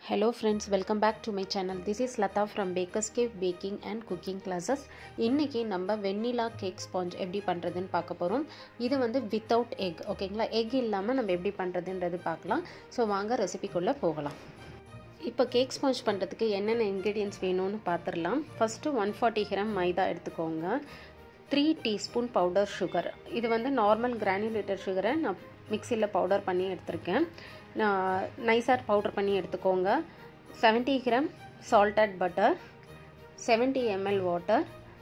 Hello friends, welcome back to my channel. This is Lata from Baker's Cave Baking and Cooking Classes. இன்னைக்கு நம்ம வெண்ணிலா cake sponge எப்படி பண்ணுறதுன்னு பார்க்க போகிறோம் இது வந்து வித்தவுட் எக் ஓகேங்களா எக் இல்லாமல் நம்ம எப்படி பண்ணுறதுன்றது பார்க்கலாம் ஸோ வாங்க ரெசிபிக்குள்ளே போகலாம் இப்போ கேக் ஸ்பாஞ்ச் பண்ணுறதுக்கு என்னென்ன இன்க்ரீடியன்ஸ் வேணும்னு பார்த்துடலாம் ஃபஸ்ட்டு ஒன் ஃபார்ட்டி கிராம் மைதா எடுத்துக்கோங்க த்ரீ டீஸ்பூன் பவுடர் சுகர் இது வந்து நார்மல் கிரானுலேட்டர் சுகரை நான் மிக்சியில் பவுடர் பண்ணி எடுத்திருக்கேன் நான் நைஸாக பவுடர் பண்ணி எடுத்துக்கோங்க seventy gram salted butter seventy ml water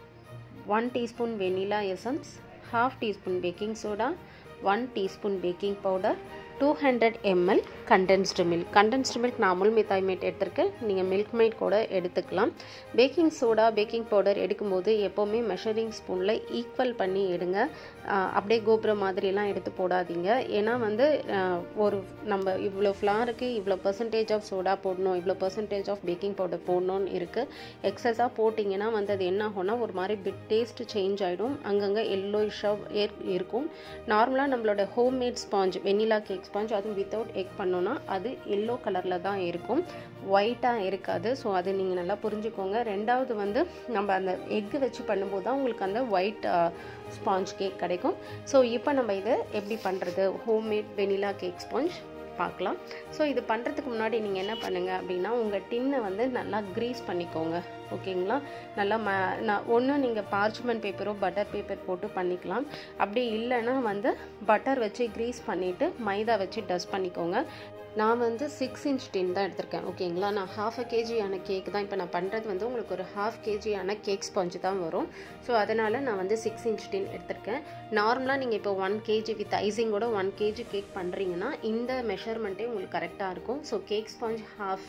one teaspoon vanilla essence half teaspoon baking soda one teaspoon baking powder two hundred ml condensed milk condensed milk நான் அமுல் மித்தாய் மேட் எடுத்திருக்கேன் நீங்கள் மில்க் மேட் கூட எடுத்துக்கலாம் பேக்கிங் சோடா பேக்கிங் பவுடர் எடுக்கும்போது எப்போவுமே measuring ஸ்பூனில் equal பண்ணி எடுங்க அப்படியே கோபுரம் மாதிரிலாம் எடுத்து போடாதீங்க ஏன்னா வந்து ஒரு நம்ம இவ்வளோ ஃப்ளாருக்கு இவ்வளோ பர்சன்டேஜ் ஆஃப் சோடா போடணும் இவ்வளோ பர்சன்டேஜ் ஆஃப் பேக்கிங் பவுடர் போடணும்னு இருக்குது எக்ஸஸாக போட்டிங்கன்னா வந்து அது என்ன ஆகும்னா ஒரு மாதிரி பிட் டேஸ்ட் சேஞ்ச் ஆகிடும் அங்கங்கே எல்லோயிஷாக இருக்கும் நார்மலாக நம்மளோட homemade sponge vanilla cake sponge அதுவும் வித்தவுட் எக் பண்ணோன்னா அது எல்லோ கலரில் தான் இருக்கும் ஒயிட்டாக இருக்காது ஸோ அது நீங்கள் நல்லா புரிஞ்சுக்கோங்க ரெண்டாவது வந்து நம்ம அந்த எக்கு வச்சு பண்ணும்போது தான் உங்களுக்கு அந்த ஒயிட் ஸ்பாஞ்ச் கேக் கிடைக்கும் ஸோ இப்போ நம்ம இதை எப்படி பண்ணுறது ஹோம்மேட் வெனிலா கேக் ஸ்பாஞ்ச் பார்க்கலாம் ஸோ இது பண்ணுறதுக்கு முன்னாடி நீங்கள் என்ன பண்ணுங்கள் அப்படின்னா உங்கள் டின்னை வந்து நல்லா க்ரீஸ் பண்ணிக்கோங்க ஓகேங்களா நல்லா ம நான் ஒன்று நீங்கள் பார்ச்மெண்ட் பேப்பரோ பட்டர் பேப்பர் போட்டு பண்ணிக்கலாம் அப்படி இல்லைன்னா வந்து பட்டர் வச்சு க்ரீஸ் பண்ணிவிட்டு மைதா வச்சு டஸ்ட் பண்ணிக்கோங்க நான் வந்து சிக்ஸ் இன்ச் டின் தான் எடுத்திருக்கேன் ஓகேங்களா நான் ஹாஃப் அ கேஜியான கேக் தான் இப்போ நான் பண்ணுறது வந்து உங்களுக்கு ஒரு ஹாஃப் கேஜியான கேக் ஸ்பாஞ்சு தான் வரும் ஸோ அதனால் நான் வந்து சிக்ஸ் இன்ச் டின் எடுத்திருக்கேன் நார்மலாக நீங்கள் இப்போ ஒன் கேஜி வித் ஐசிங்கோட ஒன் கேஜி கேக் பண்ணுறீங்கன்னா இந்த மெஷர்மெண்ட்டே உங்களுக்கு கரெக்டாக இருக்கும் so cake sponge half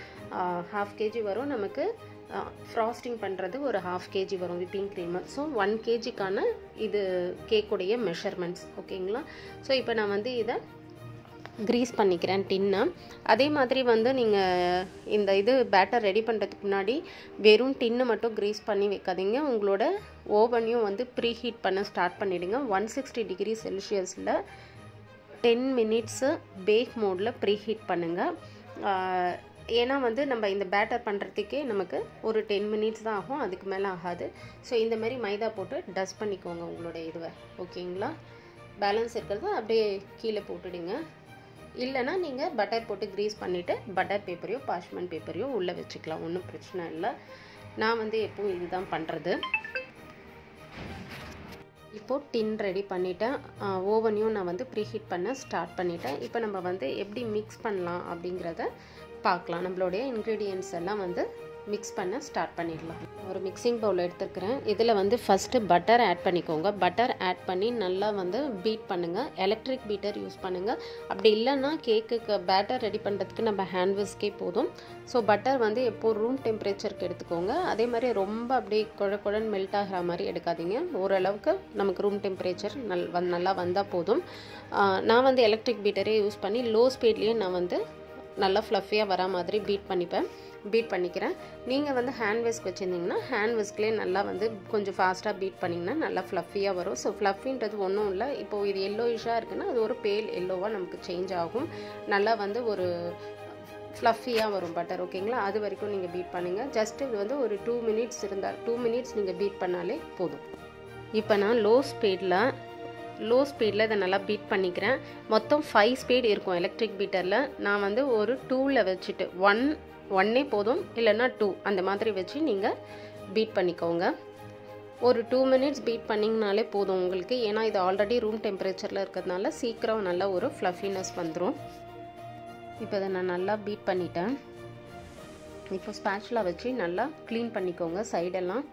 half kg வரும் நமக்கு ஃப்ராஸ்டிங் பண்ணுறது ஒரு ஹாஃப் கேஜி வரும் விப்பிங் க்ரீமு ஸோ ஒன் கேஜிக்கான இது கேக்குடைய மெஷர்மெண்ட்ஸ் ஓகேங்களா ஸோ இப்போ நான் வந்து இதை க்ரீஸ் பண்ணிக்கிறேன் டின்னை அதே மாதிரி வந்து நீங்கள் இந்த இது பேட்டர் ரெடி பண்ணுறதுக்கு முன்னாடி வெறும் டின்னு மட்டும் க்ரீஸ் பண்ணி வைக்காதீங்க உங்களோட ஓவனையும் வந்து ப்ரீ ஹீட் பண்ண ஸ்டார்ட் பண்ணிவிடுங்க ஒன் சிக்ஸ்டி டிகிரி செல்சியஸில் டென் மினிட்ஸு பேக் மோடில் ப்ரீ ஹீட் பண்ணுங்கள் ஏன்னா வந்து நம்ம இந்த பேட்டர் பண்ணுறதுக்கே நமக்கு ஒரு டென் மினிட்ஸ் தான் ஆகும் அதுக்கு மேலே ஆகாது ஸோ இந்த மாதிரி மைதா போட்டு டஸ்ட் பண்ணிக்கோங்க உங்களோட இதுவை ஓகேங்களா பேலன்ஸ் இருக்கிறத அப்படியே கீழே போட்டுடுங்க இல்லைனா நீங்கள் பட்டர் போட்டு க்ரீஸ் பண்ணிவிட்டு பட்டர் பேப்பரையோ பாஷ்மெண்ட் பேப்பரையோ உள்ளே வச்சுக்கலாம் ஒன்றும் பிரச்சனை இல்லை நான் வந்து எப்பவும் இதுதான் பண்ணுறது இப்போது டின் ரெடி பண்ணிவிட்டேன் ஓவனையும் நான் வந்து ப்ரீஹீட் பண்ண ஸ்டார்ட் பண்ணிட்டேன் இப்போ நம்ம வந்து எப்படி மிக்ஸ் பண்ணலாம் அப்படிங்கிறத பார்க்கலாம் நம்மளுடைய இன்க்ரீடியன்ஸ் எல்லாம் வந்து மிக்ஸ் பண்ண ஸ்டார்ட் பண்ணிடலாம் ஒரு மிக்சிங் பவுல் எடுத்துக்கிறேன் இதில் வந்து ஃபஸ்ட்டு பட்டர் ஆட் பண்ணிக்கோங்க பட்டர் ஆட் பண்ணி நல்லா வந்து பீட் பண்ணுங்கள் எலக்ட்ரிக் பீட்டர் யூஸ் பண்ணுங்கள் அப்படி இல்லைன்னா கேக்குக்கு பேட்டர் ரெடி பண்ணுறதுக்கு நம்ம ஹேண்ட் விஸ்கே போதும் ஸோ பட்டர் வந்து எப்போ ரூம் டெம்பரேச்சருக்கு எடுத்துக்கோங்க அதே மாதிரி ரொம்ப அப்படியே குழ குழன்னு மெல்ட் ஆகிற மாதிரி எடுக்காதீங்க ஓரளவுக்கு நமக்கு ரூம் டெம்பரேச்சர் நல் வந் நல்லா வந்தால் போதும் நான் வந்து எலக்ட்ரிக் பீட்டரே யூஸ் பண்ணி லோ ஸ்பீட்லேயும் நான் வந்து நல்லா ஃப்ளஃபியாக வரா மாதிரி பீட் பண்ணிப்பேன் பீட் பண்ணிக்கிறேன் நீங்கள் வந்து ஹேண்ட் விஸ்க் வச்சுருந்தீங்கன்னா ஹேண்ட் விஸ்க்லேயே நல்லா வந்து கொஞ்சம் ஃபாஸ்ட்டாக பீட் பண்ணிங்கன்னா நல்லா ஃப்ளஃபியாக வரும் ஸோ ஃப்ளஃபின்றது ஒன்றும் இல்லை இப்போது இது எல்லோயிஷாக இருக்குன்னா அது ஒரு பேல் எல்லோவாக நமக்கு சேஞ்ச் ஆகும் நல்லா வந்து ஒரு ஃப்ளஃபியாக வரும் பட்டர் ஓகேங்களா அது வரைக்கும் நீங்கள் பீட் பண்ணுங்கள் ஜஸ்ட் இது வந்து ஒரு டூ மினிட்ஸ் இருந்தால் டூ மினிட்ஸ் நீங்கள் பீட் பண்ணாலே போதும் இப்போ நான் லோ ஸ்பீடில் லோ ஸ்பீடில் இதை நல்லா பீட் பண்ணிக்கிறேன் மொத்தம் ஃபைவ் ஸ்பீட் இருக்கும் எலக்ட்ரிக் பீட்டரில் நான் வந்து ஒரு டூவில் வச்சுட்டு ஒன் ஒன்னே போதும் இல்லைன்னா டூ அந்த மாதிரி வச்சு நீங்கள் பீட் பண்ணிக்கோங்க ஒரு டூ மினிட்ஸ் பீட் பண்ணிங்கனாலே போதும் உங்களுக்கு ஏன்னா இது ஆல்ரெடி ரூம் டெம்பரேச்சரில் இருக்கிறதுனால சீக்கிரம் நல்லா ஒரு ஃப்ளஃபினஸ் வந்துடும் இப்போ இதை நான் நல்லா பீட் பண்ணிட்டேன் இப்போ ஸ்பேட்சில் வச்சு நல்லா க்ளீன் பண்ணிக்கோங்க சைடெல்லாம்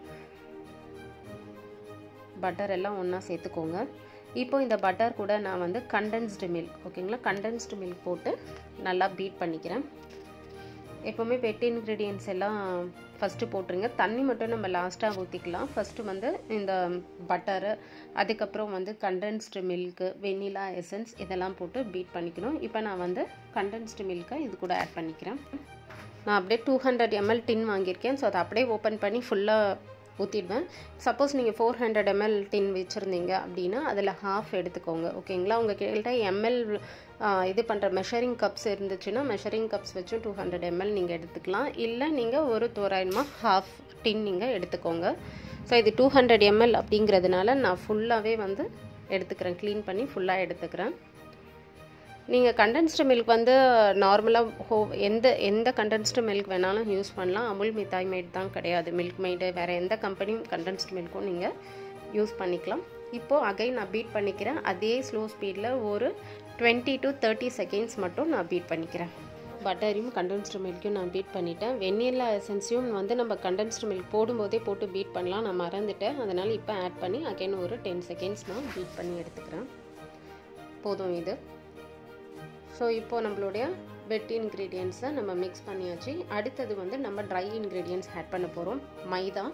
பட்டர் எல்லாம் ஒன்றா சேர்த்துக்கோங்க இப்போ இந்த பட்டர் கூட நான் வந்து கண்டென்ஸ்டு மில்க் ஓகேங்களா கண்டென்ஸ்டு மில்க் போட்டு நல்லா பீட் பண்ணிக்கிறேன் எப்போவுமே வெட் இன்க்ரீடியன்ஸ் எல்லாம் ஃபஸ்ட்டு போட்டுருங்க தண்ணி மட்டும் நம்ம லாஸ்ட்டாக ஊற்றிக்கலாம் ஃபஸ்ட்டு வந்து இந்த பட்டரு அதுக்கப்புறம் வந்து கண்டென்ஸ்டு மில்க்கு வெண்ணிலா எசன்ஸ் இதெல்லாம் போட்டு பீட் பண்ணிக்கணும் இப்போ நான் வந்து கண்டென்ஸ்டு மில்க்கை இது கூட ஆட் பண்ணிக்கிறேன் நான் அப்படியே டூ ஹண்ட்ரட் எம்எல் டின் வாங்கியிருக்கேன் ஸோ அதை அப்படியே ஓப்பன் பண்ணி ஃபுல்லாக ஊற்றிடுவேன் சப்போஸ் நீங்கள் ஃபோர் ஹண்ட்ரட் எம்எல் டின் வச்சுருந்தீங்க அப்படின்னா அதில் ஹாஃப் எடுத்துக்கோங்க ஓகேங்களா உங்கள் கிட்ட எம்எல் இது பண்ணுற மெஷரிங் கப்ஸ் இருந்துச்சுன்னா மெஷரிங் கப்ஸ் வச்சும் டூ ஹண்ட்ரட் எம்எல் நீங்கள் எடுத்துக்கலாம் இல்லை நீங்கள் ஒரு தோராயமாக ஹாஃப் டின் நீங்கள் எடுத்துக்கோங்க ஸோ இது டூ ஹண்ட்ரட் எம்எல் அப்படிங்கிறதுனால நான் ஃபுல்லாகவே வந்து எடுத்துக்கிறேன் க்ளீன் பண்ணி ஃபுல்லாக எடுத்துக்கிறேன் நீங்கள் கண்டென்ஸ்டு மில்க் வந்து நார்மலாக ஹோ எந்த எந்த கண்டென்ஸ்டு மில்க் வேணாலும் யூஸ் பண்ணலாம் அமுல் மித்தாய் மேட் தான் கிடையாது மில்க் மேடு வேறு எந்த கம்பெனியும் கண்டென்ஸ்டு மில்க்கும் நீங்கள் யூஸ் பண்ணிக்கலாம் இப்போது அகைன் நான் பீட் பண்ணிக்கிறேன் அதே ஸ்லோ ஸ்பீடில் ஒரு டுவெண்ட்டி டு தேர்ட்டி செகண்ட்ஸ் மட்டும் நான் பீட் பண்ணிக்கிறேன் பட்டரையும் கண்டென்ஸ்டு மில்க்கையும் நான் பீட் பண்ணிட்டேன் வெண்ணிலா எசன்ஸையும் வந்து நம்ம கண்டென்ஸ்டு மில்க் போடும்போதே போட்டு பீட் பண்ணலாம் நான் மறந்துட்டேன் அதனால் இப்போ ஆட் பண்ணி அகைன் ஒரு டென் செகண்ட்ஸ் நான் பீட் பண்ணி எடுத்துக்கிறேன் போதும் இது ஸோ இப்போது நம்மளுடைய வெட் இன்க்ரீடியன்ஸை நம்ம மிக்ஸ் பண்ணியாச்சு அடுத்தது வந்து நம்ம ட்ரை இன்க்ரீடியன்ஸ் ஆட் பண்ண போகிறோம் மைதா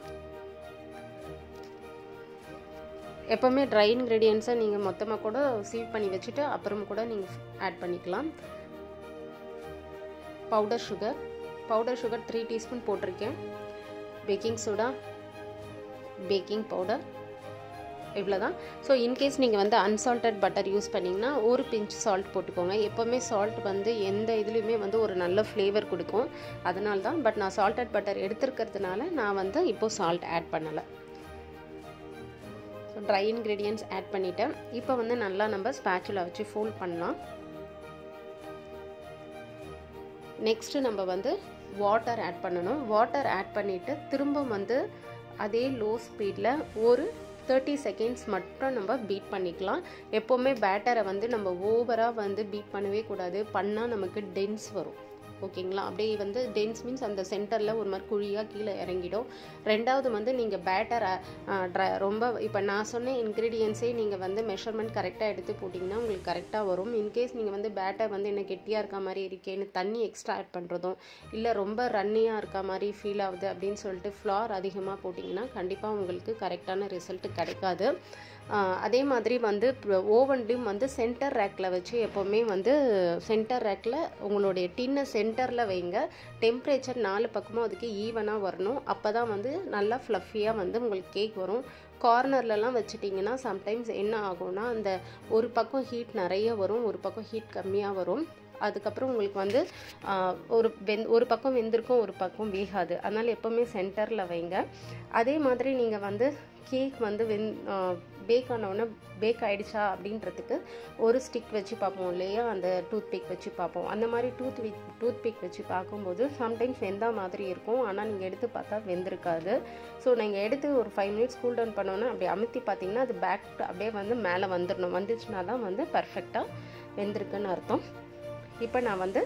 எப்போவுமே ட்ரை இன்க்ரீடியன்ஸை நீங்கள் மொத்தமாக கூட சீவ் பண்ணி வச்சுட்டு அப்புறம் கூட நீங்கள் ஆட் பண்ணிக்கலாம் powder sugar powder sugar three teaspoon போட்டிருக்கேன் பேக்கிங் சோடா பேக்கிங் பவுடர் இவ்வளோ தான் ஸோ இன்கேஸ் நீங்கள் வந்து அன்சால்டட் பட்டர் யூஸ் பண்ணிங்கன்னா ஒரு பிஞ்ச் சால்ட் போட்டுக்கோங்க எப்போவுமே சால்ட் வந்து எந்த இதுலேயுமே வந்து ஒரு நல்ல ஃப்ளேவர் கொடுக்கும் அதனால தான் பட் நான் சால்டட் பட்டர் எடுத்துருக்கிறதுனால நான் வந்து இப்போது சால்ட் ஆட் பண்ணலை ஸோ ட்ரை இன்க்ரீடியன்ட்ஸ் ஆட் பண்ணிவிட்டேன் இப்போ வந்து நல்லா நம்ம ஸ்பேச்சுலா வச்சு ஃபோல்ட் பண்ணலாம் நெக்ஸ்ட்டு நம்ம வந்து வாட்டர் ஆட் பண்ணணும் வாட்டர் ஆட் பண்ணிவிட்டு திரும்ப வந்து அதே லோ ஸ்பீடில் ஒரு தேர்ட்டி செகண்ட்ஸ் மட்டும் நம்ம பீட் பண்ணிக்கலாம் எப்போவுமே பேட்டரை வந்து நம்ம ஓவராக வந்து பீட் பண்ணவே கூடாது பண்ணால் நமக்கு டென்ஸ் வரும் ஓகேங்களா அப்படியே வந்து டென்ஸ் மீன்ஸ் அந்த சென்டரில் ஒரு மாதிரி குழியாக கீழே இறங்கிடும் ரெண்டாவது வந்து நீங்கள் பேட்டரை ரொம்ப இப்போ நான் சொன்ன இன்க்ரீடியன்ஸே நீங்கள் வந்து மெஷர்மெண்ட் கரெக்டாக எடுத்து போட்டிங்கன்னா உங்களுக்கு கரெக்டாக வரும் இன்கேஸ் நீங்கள் வந்து பேட்டர் வந்து என்ன கெட்டியாக இருக்க மாதிரி இருக்கேன்னு தண்ணி எக்ஸ்ட்ரா ஆட் பண்ணுறதும் இல்லை ரொம்ப ரன்னியாக இருக்க மாதிரி ஃபீல் ஆகுது அப்படின்னு சொல்லிட்டு ஃப்ளார் அதிகமாக போட்டிங்கன்னா கண்டிப்பாக உங்களுக்கு கரெக்டான ரிசல்ட் கிடைக்காது அதே மாதிரி வந்து ஓவன்லேயும் வந்து சென்டர் ரேக்கில் வச்சு எப்போவுமே வந்து சென்டர் ரேக்கில் உங்களுடைய டின்னை சென்டரில் வைங்க டெம்ப்ரேச்சர் நாலு பக்கமும் அதுக்கு ஈவனாக வரணும் அப்போ தான் வந்து நல்லா ஃப்ளஃபியாக வந்து உங்களுக்கு கேக் வரும் கார்னர்லலாம் வச்சுட்டிங்கன்னா சம்டைம்ஸ் என்ன ஆகும்னா அந்த ஒரு பக்கம் ஹீட் நிறைய வரும் ஒரு பக்கம் ஹீட் கம்மியாக வரும் அதுக்கப்புறம் உங்களுக்கு வந்து ஒரு வெந் ஒரு பக்கம் வெந்திருக்கும் ஒரு பக்கம் வேகாது அதனால் எப்போவுமே சென்டரில் வைங்க அதே மாதிரி நீங்கள் வந்து கேக் வந்து வெந் பேக் ஆனவுடனே பேக் ஆகிடுச்சா அப்படின்றதுக்கு ஒரு ஸ்டிக் வச்சு பார்ப்போம் இல்லையா அந்த டூத் பிக் வச்சு பார்ப்போம் அந்த மாதிரி டூத் விக் டூத் பிக் வச்சு பார்க்கும்போது சம்டைம்ஸ் வெந்தா மாதிரி இருக்கும் ஆனால் நீங்கள் எடுத்து பார்த்தா வெந்திருக்காது ஸோ நீங்கள் எடுத்து ஒரு ஃபைவ் மினிட்ஸ் கூல் டவுன் பண்ணோன்னா அப்படி அமுத்தி பார்த்தீங்கன்னா அது பேக் அப்படியே வந்து மேலே வந்துடணும் வந்துச்சுன்னா தான் வந்து பர்ஃபெக்டாக வெந்திருக்குன்னு அர்த்தம் இப்போ நான் வந்து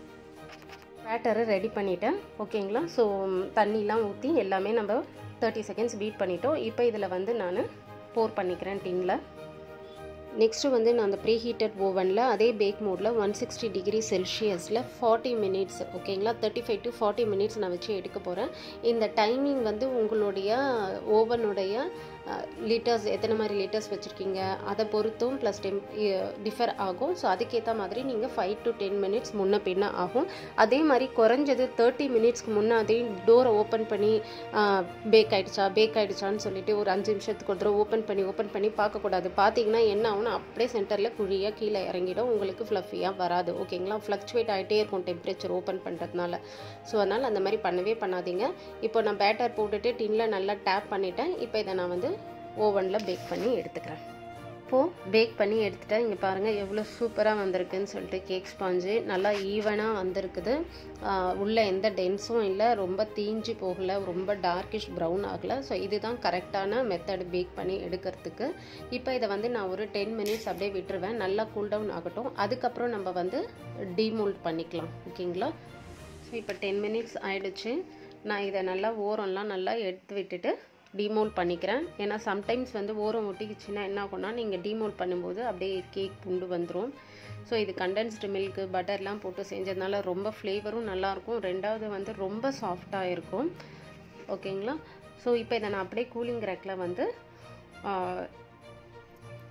பேட்டரை ரெடி பண்ணிட்டேன் ஓகேங்களா ஸோ தண்ணிலாம் ஊற்றி எல்லாமே நம்ம தேர்ட்டி செகண்ட்ஸ் பீட் பண்ணிட்டோம் இப்போ இதில் வந்து நான் போர் பண்ணிக்கிறேன் டின்னில் நெக்ஸ்ட்டு வந்து நான் அந்த ப்ரீ ஹீட்டட் ஓவனில் அதே பேக் மோடில் ஒன் சிக்ஸ்டி டிகிரி செல்சியஸில் ஃபார்ட்டி மினிட்ஸ் ஓகேங்களா thirty five to forty minutes நான் வச்சு எடுக்க போகிறேன் இந்த டைமிங் வந்து உங்களுடைய ஓவனுடைய லிட்டர்ஸ் எத்தனை மாதிரி லிட்டர்ஸ் வச்சுருக்கீங்க அதை பொறுத்தும் ப்ளஸ் டெம் டிஃபர் ஆகும் ஸோ அதுக்கேற்ற மாதிரி நீங்கள் ஃபைவ் டு டென் மினிட்ஸ் முன்ன பின்ன ஆகும் அதே மாதிரி குறைஞ்சது தேர்ட்டி மினிட்ஸ்க்கு முன்னாடி டோரை ஓப்பன் பண்ணி பேக் ஆகிடுச்சா பேக் ஆகிடுச்சான்னு சொல்லிட்டு ஒரு அஞ்சு நிமிஷத்துக்கு ஒரு தடவை ஓப்பன் பண்ணி ஓப்பன் பண்ணி பார்க்கக்கூடாது பார்த்தீங்கன்னா என்ன ஆகும்னா அப்படியே சென்டரில் குழியாக கீழே இறங்கிடும் உங்களுக்கு ஃப்ளஃபியாக வராது ஓகேங்களா ஃப்ளக்சுவேட் ஆகிட்டே இருக்கும் டெம்பரேச்சர் ஓப்பன் பண்ணுறதுனால ஸோ அதனால் அந்த மாதிரி பண்ணவே பண்ணாதீங்க இப்போ நான் பேட்டர் போட்டுட்டு டின்னில் நல்லா டேப் பண்ணிட்டேன் இப்போ இதை நான் வந்து ஓவனில் பேக் பண்ணி எடுத்துக்கிறேன் இப்போது பேக் பண்ணி எடுத்துட்டேன் இங்கே பாருங்கள் எவ்வளோ சூப்பராக வந்திருக்குன்னு சொல்லிட்டு கேக் ஸ்பாஞ்சு நல்லா ஈவனாக வந்திருக்குது உள்ளே எந்த டென்ஸும் இல்லை ரொம்ப தீஞ்சு போகலை ரொம்ப டார்க்கிஷ் ப்ரௌன் ஆகலை ஸோ இதுதான் கரெக்டான மெத்தட் பேக் பண்ணி எடுக்கிறதுக்கு இப்போ இதை வந்து நான் ஒரு டென் மினிட்ஸ் அப்படியே விட்டுருவேன் நல்லா கூல் டவுன் ஆகட்டும் அதுக்கப்புறம் நம்ம வந்து டிமோல்ட் பண்ணிக்கலாம் ஓகேங்களா ஸோ இப்போ டென் மினிட்ஸ் ஆயிடுச்சு நான் இதை நல்லா ஓரம்லாம் நல்லா எடுத்து விட்டுட்டு டிமோல் பண்ணிக்கிறேன் ஏன்னா சம்டைம்ஸ் வந்து ஓரம் ஒட்டிக்கிச்சுன்னா என்ன ஆகும்னா நீங்கள் டிமோல் பண்ணும்போது அப்படியே கேக் புண்டு வந்துடும் ஸோ இது கண்டென்ஸ்டு மில்க்கு பட்டர்லாம் போட்டு செஞ்சதுனால ரொம்ப ஃப்ளேவரும் நல்லாயிருக்கும் ரெண்டாவது வந்து ரொம்ப சாஃப்டாக இருக்கும் ஓகேங்களா ஸோ இப்போ இதை நான் அப்படியே கூலிங் ரேக்கில் வந்து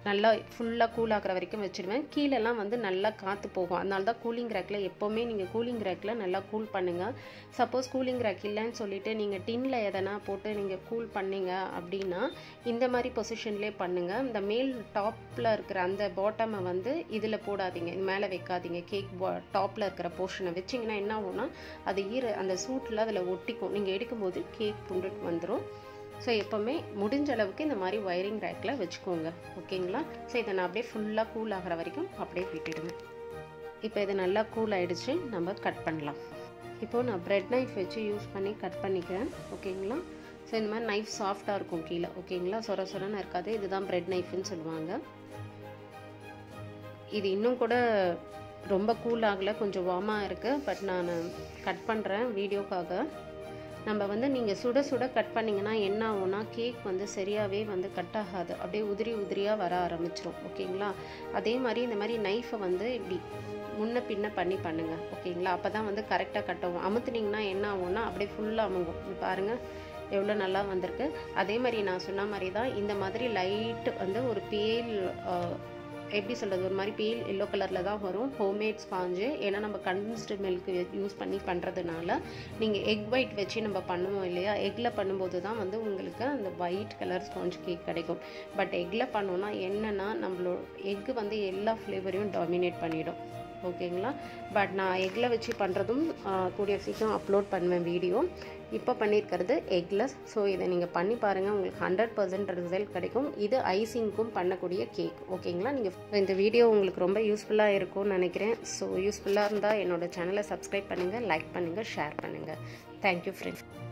நல்லா ஃபுல்லாக கூல் ஆகிற வரைக்கும் வச்சுடுவேன் கீழெல்லாம் வந்து நல்லா காற்று போகும் அதனால தான் கூலிங் ரேக்கில் எப்போவுமே நீங்கள் கூலிங் ரேக்கில் நல்லா கூல் பண்ணுங்கள் சப்போஸ் கூலிங் ரேக் இல்லைன்னு சொல்லிட்டு நீங்கள் டின்னில் எதனா போட்டு நீங்கள் கூல் பண்ணீங்க அப்படின்னா இந்த மாதிரி பொசிஷன்லேயே பண்ணுங்கள் இந்த மேல் டாப்பில் இருக்கிற அந்த பாட்டமை வந்து இதில் போடாதீங்க மேலே வைக்காதீங்க கேக் டாப்பில் இருக்கிற போர்ஷனை வச்சிங்கன்னா என்ன ஆகும்னா அது ஈர அந்த சூட்டில் அதில் ஒட்டிக்கும் நீங்கள் எடுக்கும்போது கேக் புண்டுட்டு வந்துடும் ஸோ எப்போவுமே முடிஞ்ச அளவுக்கு இந்த மாதிரி ஒயரிங் ரேக்கில் வச்சுக்கோங்க ஓகேங்களா ஸோ இதை நான் அப்படியே ஃபுல்லாக கூல் ஆகிற வரைக்கும் அப்படியே விட்டுடுங்க இப்போ இது நல்லா கூல் ஆகிடுச்சு நம்ம கட் பண்ணலாம் இப்போது நான் ப்ரெட் நைஃப் வச்சு யூஸ் பண்ணி கட் பண்ணிக்கிறேன் ஓகேங்களா ஸோ இந்த மாதிரி நைஃப் சாஃப்டாக இருக்கும் கீழே ஓகேங்களா சொர சொரன்னு இருக்காது இதுதான் ப்ரெட் நைஃப்னு சொல்லுவாங்க இது இன்னும் கூட ரொம்ப கூல் ஆகலை கொஞ்சம் வார்மாக இருக்குது பட் நான் கட் பண்ணுறேன் வீடியோக்காக நம்ம வந்து நீங்கள் சுட சுட கட் பண்ணிங்கன்னா என்ன ஆகும்னா கேக் வந்து சரியாகவே வந்து கட் ஆகாது அப்படியே உதிரி உதிரியாக வர ஆரம்பிச்சிரும் ஓகேங்களா அதே மாதிரி இந்த மாதிரி நைஃபை வந்து இப்படி முன்ன பின்ன பண்ணி பண்ணுங்கள் ஓகேங்களா அப்போ தான் வந்து கரெக்டாக கட் ஆகும் அமுத்துனீங்கன்னா என்ன ஆகும்னா அப்படியே ஃபுல்லாக அமுங்கும் பாருங்கள் எவ்வளோ நல்லா வந்திருக்கு அதே மாதிரி நான் சொன்ன மாதிரி தான் இந்த மாதிரி லைட்டு வந்து ஒரு பேல் எப்படி சொல்கிறது ஒரு மாதிரி பேல் எல்லோ கலரில் தான் வரும் ஹோம்மேட் ஸ்பாஞ்சு ஏன்னா நம்ம கண்டென்ஸ்டு மில்க் யூஸ் பண்ணி பண்ணுறதுனால நீங்கள் எக் ஒயிட் வச்சு நம்ம பண்ணுவோம் இல்லையா எக்கில் பண்ணும்போது தான் வந்து உங்களுக்கு அந்த ஒயிட் கலர் ஸ்பாஞ்ச் கேக் கிடைக்கும் பட் எக்கில் பண்ணோன்னா என்னென்னா நம்மளோட எக்கு வந்து எல்லா ஃப்ளேவரையும் டாமினேட் பண்ணிடும் ஓகேங்களா பட் நான் எக்கில் வச்சு பண்ணுறதும் கூடிய சீக்கிரம் அப்லோட் பண்ணுவேன் வீடியோ இப்போ பண்ணியிருக்கிறது எக்லெஸ் ஸோ இதை நீங்கள் பண்ணி பாருங்கள் உங்களுக்கு ஹண்ட்ரட் பர்சன்ட் ரிசல்ட் கிடைக்கும் இது ஐசிங்க்கும் பண்ணக்கூடிய கேக் ஓகேங்களா நீங்கள் இந்த வீடியோ உங்களுக்கு ரொம்ப யூஸ்ஃபுல்லாக இருக்கும்னு நினைக்கிறேன் ஸோ யூஸ்ஃபுல்லாக இருந்தால் என்னோடய சேனலை சப்ஸ்கிரைப் பண்ணுங்கள் லைக் பண்ணுங்கள் ஷேர் பண்ணுங்கள் தேங்க்யூ ஃப்ரெண்ட்ஸ்